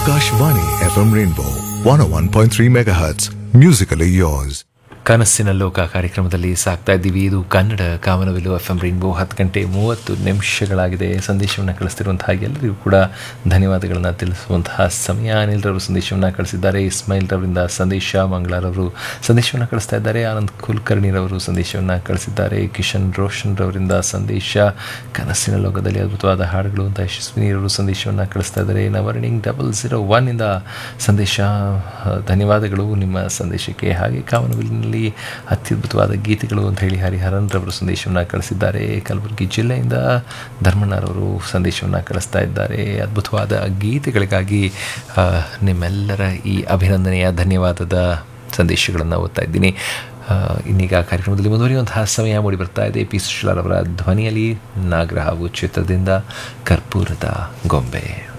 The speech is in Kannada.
Akashvani FM Rainbow 101.3 MHz. Musically yours. ಕನಸಿನ ಲೋಕ ಕಾರ್ಯಕ್ರಮದಲ್ಲಿ ಸಾಕ್ತಾ ಇದ್ದೀವಿ ಇದು Kannada Kamanabillu F M rainbow ಹತ್ತು ಗಂಟೆ ಮೂವತ್ತು ನಿಮಿಷಗಳಾಗಿದೆ ಸಂದೇಶವನ್ನು ಕಳಿಸ್ತಿರುವಂತಹ ಎಲ್ಲರಿಗೂ ಕೂಡ ಧನ್ಯವಾದಗಳನ್ನು ತಿಳಿಸುವಂತಹ ಸಮಯ ಅನಿಲ್ರವರು ಸಂದೇಶವನ್ನು ಕಳಿಸಿದ್ದಾರೆ ಇಸ್ಮಾಯಿಲ್ ರವರಿಂದ ಸಂದೇಶ ಮಂಗಳಾರವರು ಸಂದೇಶವನ್ನು ಕಳಿಸ್ತಾ ಇದ್ದಾರೆ ಆನಂದ್ ಕುಲಕರ್ಣಿರವರು ಸಂದೇಶವನ್ನು ಕಳಿಸಿದ್ದಾರೆ ಕಿಶನ್ ರೋಷನ್ ರವರಿಂದ ಸಂದೇಶ ಕನಸಿನ ಲೋಕದಲ್ಲಿ ಅದ್ಭುತವಾದ ಹಾಡುಗಳು ಅಂತ ಯಶಸ್ವಿನಿಯವರು ಸಂದೇಶವನ್ನು ಕಳಿಸ್ತಾ ಇದ್ದಾರೆ ನವರ್ನಿಂಗ್ ಡಬಲ್ ಝೀರೋ ಒನ್ನಿಂದ ಸಂದೇಶ ಆ, ಧನ್ಯವಾದಗಳು ನಿಮ್ಮ ಸಂದೇಶಕ್ಕೆ ಹಾಗೆ ಕಾಮನಬಿಲ್ಲಿನಲ್ಲಿ ಅತ್ಯದ್ಭುತವಾದ ಗೀತೆಗಳು ಅಂತ ಹೇಳಿ ಹರಿಹರನ್ ರವರು ಸಂದೇಶವನ್ನು ಕಳಿಸಿದ್ದಾರೆ ಕಲಬುರಗಿ ಜಿಲ್ಲೆಯಿಂದ ಧರ್ಮಣ್ಣರವರು ಸಂದೇಶವನ್ನು ಕಳಿಸ್ತಾ ಇದ್ದಾರೆ ಅದ್ಭುತವಾದ ಗೀತೆಗಳಿಗಾಗಿ ಆ, ನಿಮ್ಮೆಲ್ಲರ ಈ ಅಭಿನಂದನೆಯ ಧನ್ಯವಾದದ ಸಂದೇಶಗಳನ್ನು ಓದ್ತಾ ಇದ್ದೀನಿ ಆ, ಇನ್ನೀಗ ಕಾರ್ಯಕ್ರಮದಲ್ಲಿ ಮುಂದುವರಿಯುವಂತಹ ಸಮಯ ಮೂಡಿ ಬರ್ತಾ ಇದೆ ಪಿ ಸುಶೀಲಾರವರ ಧ್ವನಿಯಲ್ಲಿ ನಾಗರಹಾವು ಚಿತ್ರದಿಂದ ಕರ್ಪೂರದ ಗೊಂಬೆ